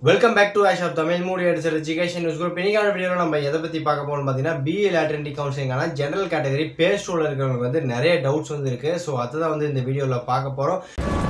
welcome back to Ash of Tamil மூடி எடுத்த education news group இன்னைக்கான வீடியோவில் நம்ம எதை பற்றி பார்க்க போகணும் பார்த்தீங்கன்னா பிஏ லேட்டரண்டி கவுன்சிலிங்கான ஜெனரல் கேட்டகரி பேஸ் டூவில் இருக்கிறவங்களுக்கு வந்து நிறைய டவுட்ஸ் வந்து இருக்குது ஸோ அதுதான் வந்து இந்த வீடியோவில் பார்க்க போகிறோம்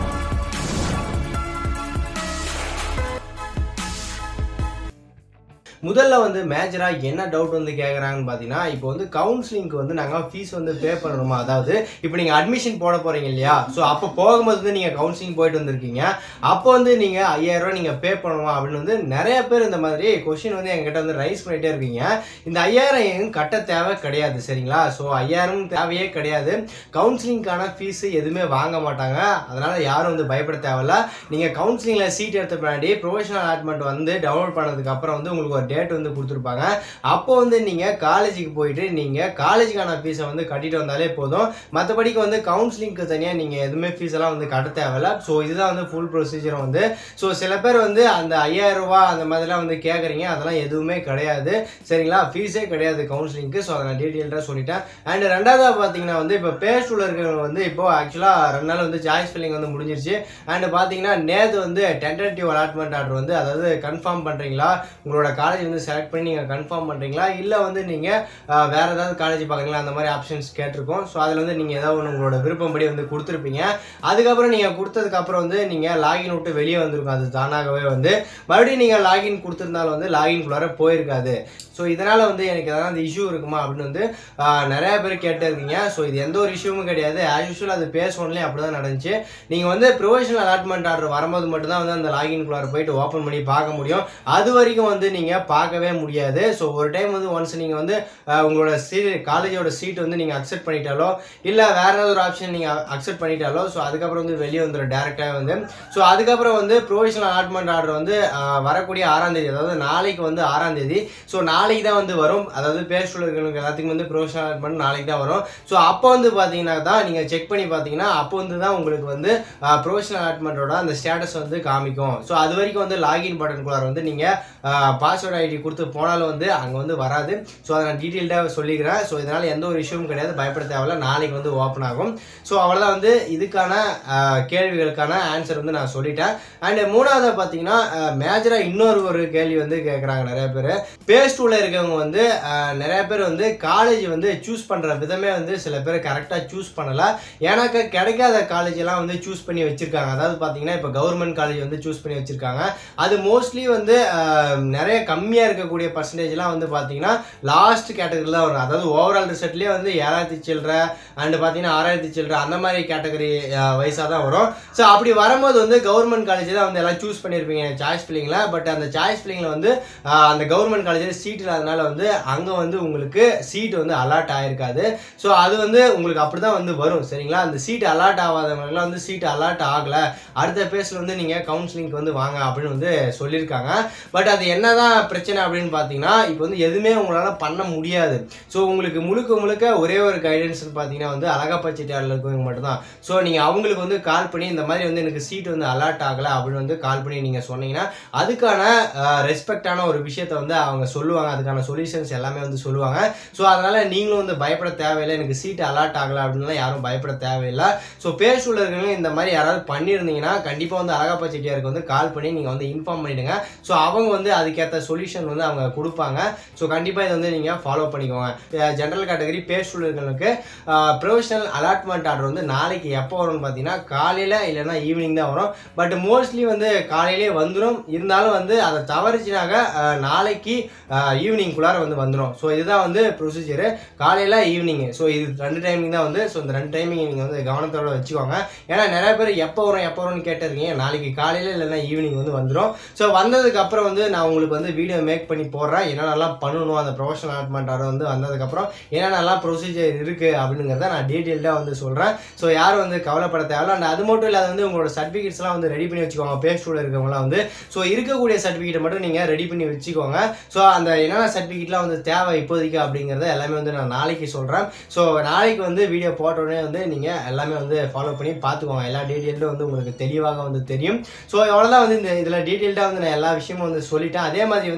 முதல்ல வந்து மேஜராக என்ன டவுட் வந்து கேட்குறாங்கன்னு பார்த்தீங்கன்னா இப்போ வந்து கவுன்சிலிங்க்கு வந்து நாங்கள் ஃபீஸ் வந்து பே பண்ணணுமா அதாவது இப்போ நீங்கள் அட்மிஷன் போட போகிறீங்க இல்லையா ஸோ அப்போ போகும்போது வந்து நீங்கள் கவுன்சிலிங் போயிட்டு வந்திருக்கீங்க அப்போ வந்து நீங்கள் ஐயாயிரரூவா நீங்கள் பே பண்ணணுமா அப்படின்னு வந்து நிறைய பேர் இந்த மாதிரி கொஷின் வந்து எங்ககிட்ட வந்து ரைஸ் பண்ணிகிட்டே இருக்கீங்க இந்த ஐயாயிரம் எங்க கட்ட தேவை கிடையாது சரிங்களா ஸோ ஐயாயிரம் தேவையே கிடையாது கவுன்சிலிங்க்கான ஃபீஸ் எதுவுமே வாங்க மாட்டாங்க அதனால் யாரும் வந்து பயப்பட தேவையில்ல நீங்கள் கவுன்சிலிங்கில் சீட் எடுத்த பின்னாடி ப்ரொஃபஷனல் அலாட்மெண்ட் வந்து டவுன்லோட் பண்ணதுக்கு அப்புறம் வந்து உங்களுக்கு ஒரு டேட் வந்து கொடுத்துருப்பாங்க அப்போ வந்து நீங்கள் காலேஜுக்கு போயிட்டு நீங்கள் காலேஜுக்கான ஃபீஸை வந்து கட்டிட்டு வந்தாலே போதும் மற்றபடிக்கு வந்து கவுன்சிலிங்க்கு தனியாக நீங்கள் எதுவுமே ஃபீஸ் எல்லாம் வந்து கட்ட தேவையில்ல ஸோ இதுதான் வந்து ஃபுல் ப்ரொசீஜர் வந்து ஸோ சில பேர் வந்து அந்த ஐயாயிரம் ரூபாய் அந்த மாதிரிலாம் வந்து கேட்குறீங்க அதெல்லாம் எதுவுமே கிடையாது சரிங்களா ஃபீஸே கிடையாது கவுன்சிலிங்க்கு ஸோ அதை நான் டீட்டெயில்டாக சொல்லிட்டேன் அண்ட் ரெண்டாவதாக பார்த்தீங்கன்னா வந்து இப்போ பேஸ்டூல இருக்கிறவங்க வந்து இப்போ ஆக்சுவலாக ரெண்டு நாள் வந்து சாய்ஸ் ஃபில்லிங் வந்து முடிஞ்சிருச்சு அண்ட் பார்த்தீங்கன்னா நேற்று வந்து டென்டேட்டிவ் அலாட்மெண்ட் ஆர்டர் வந்து அதாவது கன்ஃபார்ம் பண்ணுறீங்களா உங்களோட காலேஜ் வந்து செலக்ட் பண்ணி நீங்கள் கன்ஃபார்ம் பண்ணுறீங்களா இல்லை வந்து நீங்கள் வேறு ஏதாவது காலேஜ் பார்க்குறீங்களா அந்த மாதிரி ஆப்ஷன்ஸ் கேட்டிருக்கோம் ஸோ அதில் வந்து நீங்கள் ஏதாவது ஒன்று உங்களோட விருப்பப்படி வந்து கொடுத்துருப்பீங்க அதுக்கப்புறம் நீங்கள் கொடுத்ததுக்கப்புறம் வந்து நீங்கள் லாகின் விட்டு வெளியே வந்திருக்கும் அது தானாகவே வந்து மறுபடியும் நீங்கள் லாகின் கொடுத்துருந்தாலும் வந்து லாகின் குள்ளார போயிருக்காது ஸோ இதனால் வந்து எனக்கு எதனா அந்த இஷ்யூ இருக்குமா அப்படின்னு வந்து ஆஹ், நிறைய பேர் கேட்டு இருக்கீங்க ஸோ இது எந்த ஒரு இஷ்யூவும் கிடையாது ஆஸ் யூஷுவல் அது பேஸ் ஒன்லேயும் அப்படி தான் நடந்துச்சு நீங்கள் வந்து ப்ரொஃபஷனல் அலாட்மெண்ட் ஆர்டர் வரும்போது மட்டும்தான் வந்து அந்த லாகின் குள்ளார போயிட்டு ஓப்பன் பண்ணி பார்க்க முடியும் அது வரைக்கும் வந்து நீங்கள் பார்க்கவே முடியாது ஸோ ஒரு டைம் வந்து ஒன்ஸ் நீங்கள் வந்து ஆஹ், உங்களோட சீட் காலேஜோட சீட் வந்து நீங்கள் அக்செப்ட் பண்ணிட்டாலோ இல்லை வேற ஏதாவது ஒரு ஆப்ஷன் நீங்கள் அக்செப்ட் பண்ணிட்டாலோ ஸோ அதுக்கப்புறம் வந்து வெளியே வந்துடும் டேரெக்டாக வந்து ஸோ அதுக்கப்புறம் வந்து ப்ரொஃபஷனல் அலாட்மெண்ட் ஆர்டர் வந்து ஆஹ், வரக்கூடிய ஆறாம் தேதி அதாவது நாளைக்கு வந்து ஆறாம் தேதி ஸோ நாளைக்கு தான் வந்து வரும் அதாவது பேர் இருக்கிறவங்க எல்லாத்துக்கும் வந்து ப்ரொஃபஷனல் அலாட்மெண்ட் நாளைக்கு தான் வரும் ஸோ அப்போ வந்து பார்த்தீங்கன்னா தான் நீங்கள் செக் பண்ணி பார்த்தீங்கன்னா அப்போ வந்து தான் உங்களுக்கு வந்து ப்ரொஃபஷனல் அலாட்மெண்ட்டோட அந்த ஸ்டேட்டஸ் வந்து காமிக்கும் ஸோ அது வரைக்கும் வந்து லாகின் பட்டனுக்குள்ளார வந்து நீங்கள் பாஸ்வேர்ட் ஐடி கொடுத்து போனாலும் வந்து அங்கே வந்து வராது ஸோ அதை நான் டீட்டெயில்டாக சொல்லிக்கிறேன் ஸோ இதனால் எந்த ஒரு இஷ்யூவும் கிடையாது பயப்பட தேவையில்ல நாளைக்கு வந்து ஓப்பன் ஆகும் ஸோ அவ்வளோதான் வந்து இதுக்கான ஆஹ், கேள்விகளுக்கான ஆன்சர் வந்து நான் சொல்லிட்டேன் அண்ட் மூணாவது பார்த்தீங்கன்னா மேஜராக இன்னொரு ஒரு கேள்வி வந்து கேட்குறாங்க நிறைய பேர் பேஸ் டூவில் இருக்கவங்க வந்து ஆஹ், நிறைய பேர் வந்து காலேஜ் வந்து சூஸ் பண்ணுற விதமே வந்து சில பேர் கரெக்டாக சூஸ் பண்ணலை எனக்கு கிடைக்காத காலேஜ் எல்லாம் வந்து சூஸ் பண்ணி வச்சிருக்காங்க அதாவது பார்த்தீங்கன்னா இப்போ கவர்மெண்ட் காலேஜ் வந்து சூஸ் பண்ணி வச்சிருக்காங்க அது மோஸ்ட்லி வந்து ஆஹ், நிறைய கம்மியாக இருக்கக்கூடிய பர்சன்டேஜ்லாம் வந்து பார்த்தீங்கன்னா லாஸ்ட் கேட்டகரியில் தான் வரும் அதாவது ஓவரால் ரிசல்ட்லேயே வந்து ஏழாயிரத்தி சில்லற அண்டு பார்த்தீங்கன்னா ஆறாயிரத்தி சில்லற அந்த மாதிரி கேட்டகரி வைஸாக தான் வரும் ஸோ அப்படி வரும்போது வந்து கவர்மெண்ட் காலேஜ் தான் வந்து எல்லாம் சூஸ் பண்ணியிருப்பீங்க சாய்ஸ் ஃபில்லிங்கில் பட் அந்த சாய்ஸ் ஃபில்லிங்கில் வந்து ஆஹ், அந்த கவர்மெண்ட் காலேஜில் சீட் இல்லாதனால வந்து அங்கே வந்து உங்களுக்கு சீட் வந்து அலாட் ஆயிருக்காது ஸோ அது வந்து உங்களுக்கு அப்படி தான் வந்து வரும் சரிங்களா அந்த சீட் அலாட் ஆகாதவங்கலாம் வந்து சீட் அலாட் ஆகலை அடுத்த பேஸில் வந்து நீங்கள் கவுன்சிலிங்க்கு வந்து வாங்க அப்படின்னு வந்து சொல்லியிருக்காங்க பட் அது என்னதான் பிரச்சனை அப்படின்னு பார்த்தீங்கன்னா இப்போ வந்து எதுவுமே உங்களால் பண்ண முடியாது ஸோ உங்களுக்கு முழுக்க முழுக்க ஒரே ஒரு கைடன்ஸ் பார்த்தீங்கன்னா வந்து அழகப்பா செட்டியாரில் இருக்கவங்க மட்டும்தான் ஸோ நீங்கள் அவங்களுக்கு வந்து கால் பண்ணி இந்த மாதிரி வந்து எனக்கு சீட் வந்து அலாட் ஆகலை அப்படின்னு வந்து கால் பண்ணி நீங்கள் சொன்னீங்கன்னா அதுக்கான ரெஸ்பெக்டான ஒரு விஷயத்த வந்து அவங்க சொல்லுவாங்க அதுக்கான சொல்யூஷன்ஸ் எல்லாமே வந்து சொல்லுவாங்க ஸோ அதனால நீங்களும் வந்து பயப்பட தேவையில்லை எனக்கு சீட் அலாட் ஆகலை அப்படின்லாம் யாரும் பயப்பட தேவையில்லை ஸோ பேசூல இருக்கிறவங்க இந்த மாதிரி யாராவது பண்ணியிருந்தீங்கன்னா கண்டிப்பாக வந்து அழகப்பா செட்டியாருக்கு வந்து கால் பண்ணி நீங்கள் வந்து இன்ஃபார்ம் பண்ணிடுங்க ஸோ அவங்க வந்து அதுக்கேற்ற சொல்யூஷன் வந்து அவங்க கொடுப்பாங்க ஸோ கண்டிப்பாக இதை வந்து நீங்கள் ஃபாலோ பண்ணிக்கோங்க ஜென்ரல் கேட்டகரி பேஸ்டூல் இருக்கிறவங்களுக்கு ப்ரொஃபஷனல் அலாட்மெண்ட் ஆர்டர் வந்து நாளைக்கு எப்போ வரும்னு பார்த்தீங்கன்னா காலையில் இல்லைன்னா ஈவினிங் தான் வரும் பட் மோஸ்ட்லி வந்து காலையிலே வந்துடும் இருந்தாலும் வந்து அதை தவறிச்சினாக்க அஹ், நாளைக்கு ஈவினிங்குள்ளார வந்து வந்துடும் ஸோ இதுதான் வந்து ப்ரொசீஜரு காலையில் ஈவினிங் ஸோ இது ரெண்டு டைமிங் தான் வந்து ஸோ இந்த ரெண்டு டைமிங் நீங்கள் வந்து கவனத்தோட வச்சுக்கோங்க ஏன்னா நிறைய பேர் எப்போ வரும் எப்போ வரும்னு கேட்டிருக்கீங்க நாளைக்கு காலையில் இல்லைன்னா ஈவினிங் வந்து வந்துடும் ஸோ வந்ததுக்கு அப்புறம் வந்து நான் உங்களுக்கு வந்து வீடியோ மேக் பண்ணி போடுறேன் என்னென்னலாம் பண்ணணும் அந்த ப்ரொஃபஷனல் அலாட்மெண்ட் ஆர்டர் வந்து வந்ததுக்கப்புறம் என்னென்னலாம் ப்ரொசீஜர் இருக்குது அப்படிங்கிறத நான் டீட்டெயில்டாக வந்து சொல்கிறேன் ஸோ யாரும் வந்து கவலைப்பட தேவையில்ல அண்ட் அது மட்டும் இல்லாத வந்து உங்களோட சர்டிஃபிகேட்ஸ்லாம் வந்து ரெடி பண்ணி வச்சுக்கோங்க பேஸ்டூல இருக்கவங்களாம் வந்து ஸோ இருக்கக்கூடிய சர்டிஃபிகேட்டை மட்டும் நீங்கள் ரெடி பண்ணி வச்சுக்கோங்க ஸோ அந்த என்னென்ன சர்டிஃபிகேட்லாம் வந்து தேவை இப்போதைக்கு அப்படிங்கிறத எல்லாமே வந்து நான் நாளைக்கு சொல்கிறேன் ஸோ நாளைக்கு வந்து வீடியோ போட்ட உடனே வந்து நீங்கள் எல்லாமே வந்து ஃபாலோ பண்ணி பார்த்துக்கோங்க எல்லா டீட்டெயிலும் வந்து உங்களுக்கு தெளிவாக வந்து தெரியும் ஸோ எவ்வளோதான் வந்து இந்த இதில் டீட்டெயில்டாக வந்து நான் எல்லா விஷயமும் வந்து சொல்லிட்டேன் அதே மாதிரி வந்து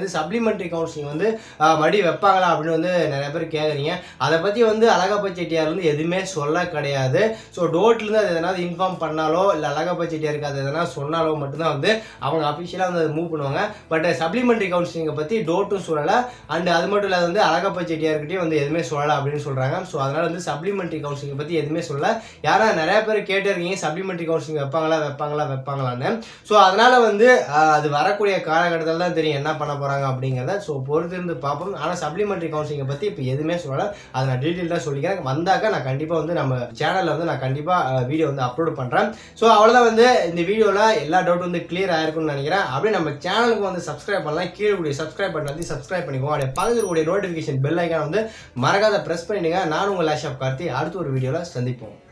வந்து சப்ளிமெண்ட்ரி கவுன்சிலிங் வந்து ஆஹ், மறுபடியும் வைப்பாங்களா அப்படின்னு வந்து நிறைய பேர் கேட்குறீங்க அதை பற்றி வந்து அழகப்பா செட்டியார் வந்து எதுவுமே சொல்ல கிடையாது ஸோ டோட்லேருந்து அது எதனா இன்ஃபார்ம் பண்ணாலோ இல்லை அழகப்பா செட்டியாருக்கு அது எதனா சொன்னாலோ மட்டும்தான் வந்து அவங்க அஃபிஷியலாக வந்து அதை மூவ் பண்ணுவாங்க பட் சப்ளிமெண்ட்ரி கவுன்சிலிங்கை பற்றி டோட்டும் சொல்லலை அண்ட் அது மட்டும் இல்லாத வந்து அழகப்பா செட்டியார்கிட்டயும் வந்து எதுவுமே சொல்லலை அப்படின்னு சொல்கிறாங்க ஸோ அதனால் வந்து சப்ளிமெண்ட்ரி கவுன்சிலிங்கை பற்றி எதுவுமே சொல்லல யாரா நிறைய பேர் கேட்டே இருக்கீங்க சப்ளிமெண்ட்ரி கவுன்சிலிங் வைப்பாங்களா வைப்பாங்களா வைப்பாங்களான்னு ஸோ அதனால் வந்து ஆஹ், அது வரக்கூடிய காலகட்டத்தில் தான் தெரியும் என்ன பண்ண போகிறாங்க அப்படிங்கிறத ஸோ பொறுத்திருந்து பார்ப்போம் ஆனால் சப்ளிமெண்ட்ரி கவுன்சிலிங்கை பற்றி இப்போ எதுவுமே சொல்லலை அதை நான் டீட்டெயிலாக சொல்லிக்கிறேன் வந்தாக்க நான் கண்டிப்பாக வந்து நம்ம சேனலில் வந்து நான் கண்டிப்பாக வீடியோ வந்து அப்லோட் பண்ணுறேன் ஸோ அவ்வளோதான் வந்து இந்த வீடியோவில் எல்லா டவுட் வந்து கிளியர் ஆயிருக்கும்னு நினைக்கிறேன் அப்படியே நம்ம சேனலுக்கு வந்து சப்ஸ்கிரைப் பண்ணலாம் கீழே கூடிய சப்ஸ்கிரைப் பண்ணி வந்து சப்ஸ்கிரைப் பண்ணிக்கோங்க அப்படியே பக்கத்தில் கூடிய நோட்டிஃபிகேஷன் பெல் ஐக்கான வந்து மறக்காத ப்ரெஸ் பண்ணிடுங்க நான் உங்கள் லேஷ் ஆஃப் கார்த்தி அடுத்த ஒரு வீடியோவில் சந்திப்போம்